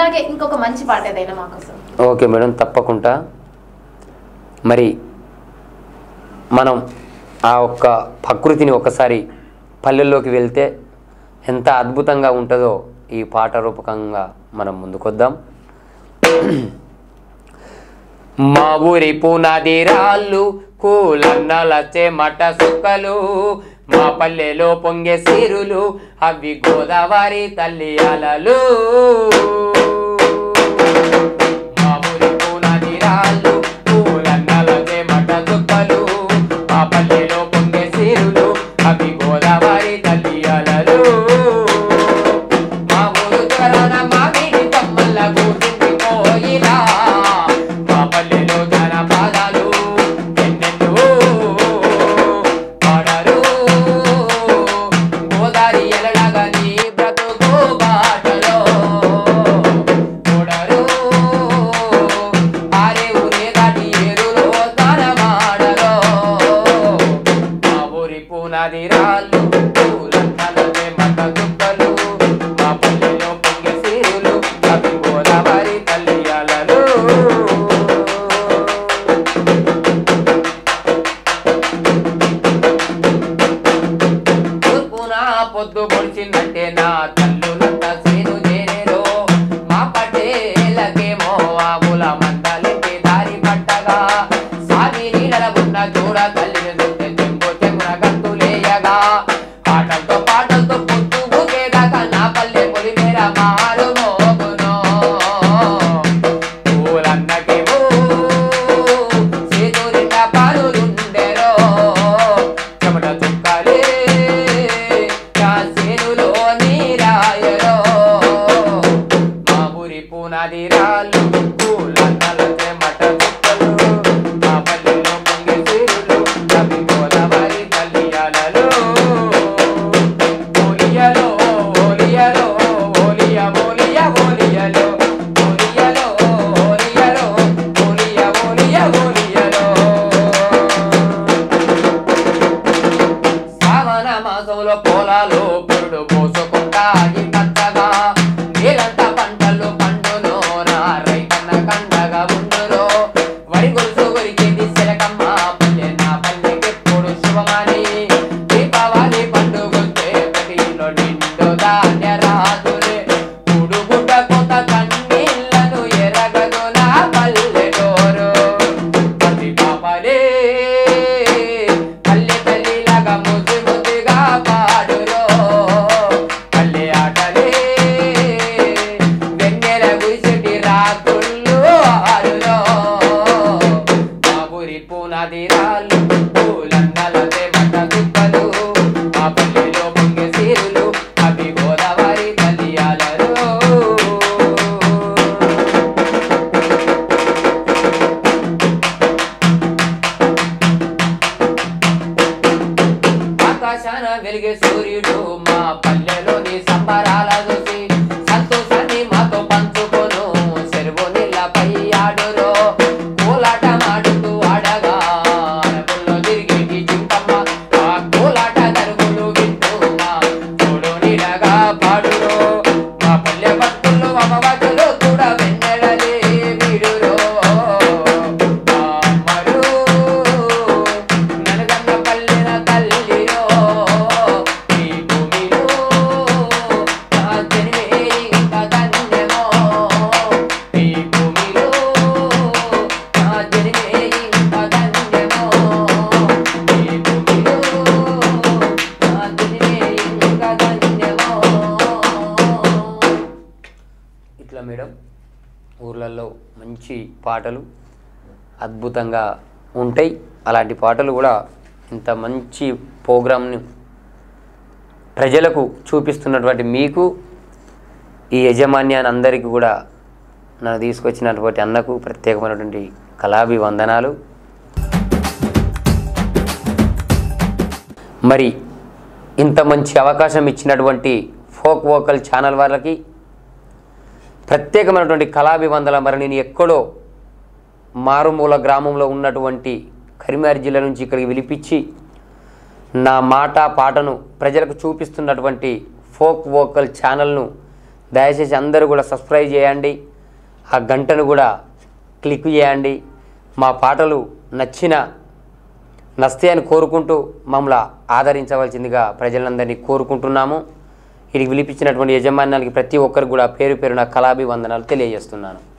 ఇలాగే ఇంకొక మంచి పాట ఏదైనా మాకోసం ఓకే మేడం తప్పకుండా మరి మనం ఆ ఒక్క ప్రకృతిని ఒకసారి పల్లెల్లోకి వెళ్తే ఎంత అద్భుతంగా ఉంటుందో ఈ పాట రూపకంగా మనం ముందుకొద్దాం మా ఊరి పునాది రాళ్ళు కూలన్నలచ్చే మట సుక్కలు మా పల్లెలో పొంగే సిరులు అవి గోదావరి తల్లి అలలు మా ఊరి పునాది రాళ్ళు కూలన్నలచ్చే మట సుక్కలు మా పల్లెలో పొంగే సిరులు అవి గోదావరి తల్లి అలలు మా ఊరు త్వరన మామిడి కొమ్మల కూర్చుండి పోయినా మా పల్లెలో జన పాదాలు ఎన్నెన్నో పాడరు గోదారి ఎలడగా నీ బ్రతుకు బాటలో చూడరు ఆరే ఊరే దాటి ఏరులో తన మాడలో మా ఊరి పునాది రాళ్ళు పూలంతలనే మత దుక్కలు మా పల్లెలో పొంగే సిరులు అవి గోదావరి తల్లి అలలు తూర్పున పొద్దు పొడిచిందంటే నా తల్లులంతా సేను చేరేరో మా పటేలకేమో ఆవుల మందలకి దారి పట్టగా సాగి నీడల ఉన్న చూడ తల్లిని చూస్తే చెంగు చెంగున గంతులేయగా పాటలతో పాటలతో పొద్దు ఊగేదాకా నా పల్లె పొలిమేర మారు మోగునో పూలన్నకేమో చేతు నిండా పాలులుండెరో చెమట చుక్కలే నా చేనులో నీరాయరో మా ఊరి పునాది రాళ్ళు పూలన్నలతే మట చుక్కలు మా పల్లెలో పొంగే సిరులు అవి గోదావరి తల్లి అలలు ఓలియలో ఓలియలో ఓలియ ఓలియ ఓలియలో ఓలియలో ఓలియలో ఓలియ ఓలియ ఓలియలో శ్రావణ మాసంలో పొలాలు పురుడు పోసుకుంటాయి పచ్చగా నీలంతా పంటలు పండును నా రైతన్న కండగా ఉండురో వరి గొలుసు కొరికేది సిలకమ్మ పల్లె నా పల్లెకెప్పుడు శుభమని దీపావళి పండుగొస్తే ప్రతి ఇంట్లో నిండు ధాన్య రాదులే ఉడుగుడ్డ కొత్త కన్నీళ్లను ఎరగదు నా పల్లెటూరు ప్రతి పాపలే పల్లె తల్లిలాగా ముద్దు ముద్దుగా పాడురో పల్లె ఆటలే వెన్నెల గురిసెటి రాత్రుళ్ళు ఆరురో మా ఊరి పునాది రాళ్ళు పూలన్నలతే మట దుక్కలు మా పల్లెలో పొంగే సిరులు అవి గోదావరి తల్లియాలలో ఆకాశాన వెలిగే సూర్యుడు మా పల్లెలోని సంబరాల చూసి సంతోషాన్ని మాతో పంచుకొను చెరువు నీళ్ళపై ఆడురో కోలాట ఆడుతూ ఆడగా అడవుల్లో తిరిగేటి చింతమ్మ ఆ కోలాట దరుగులు వింటూ మా చూడు నీడగా పాడురో మా పల్లె భక్తులు అమ్మవాటులు కూడా వెన్నెలలే వీడురో అమ్మరు ననగన్న పల్లెన తల్లిరో ఈ భూమిలో నా జన్మే ఇంత ధన్యమో ఈ భూమిలో నా జన్మే ఇంత ధన్యమో ఈ భూమిలో నా జన్మే ఇంత ధన్యమో ఇట్లా మేడం ఊర్లలో మంచి పాటలు అద్భుతంగా ఉంటాయి అలాంటి పాటలు కూడా ఇంత మంచి ప్రోగ్రామ్ని ప్రజలకు చూపిస్తున్నటువంటి మీకు ఈ యజమాన్యాన్ని అందరికీ కూడా నన్ను తీసుకొచ్చినటువంటి అన్నకు ప్రత్యేకమైనటువంటి కళాభివందనాలు మరి ఇంత మంచి అవకాశం ఇచ్చినటువంటి ఫోక్ వోకల్ ఛానల్ వాళ్ళకి ప్రత్యేకమైనటువంటి కళాభివందన మరి నేను ఎక్కడో మారుమూల గ్రామంలో ఉన్నటువంటి కరీంనగర్ జిల్లా నుంచి ఇక్కడికి విలిపించి నా మాట పాటను ప్రజలకు చూపిస్తున్నటువంటి ఫోక్ వోకల్ ఛానల్ను దయచేసి అందరూ కూడా సబ్స్క్రైబ్ చేయండి ఆ గంటను కూడా క్లిక్ చేయండి మా పాటలు నచ్చిన నస్తే అని కోరుకుంటూ మమ్మల్ని ఆదరించవలసిందిగా ప్రజలందరినీ కోరుకుంటున్నాము ఇది పిలిపించినటువంటి యజమాన్యానికి ప్రతి ఒక్కరికి కూడా పేరు పేరున కళాభివందనాలు తెలియజేస్తున్నాను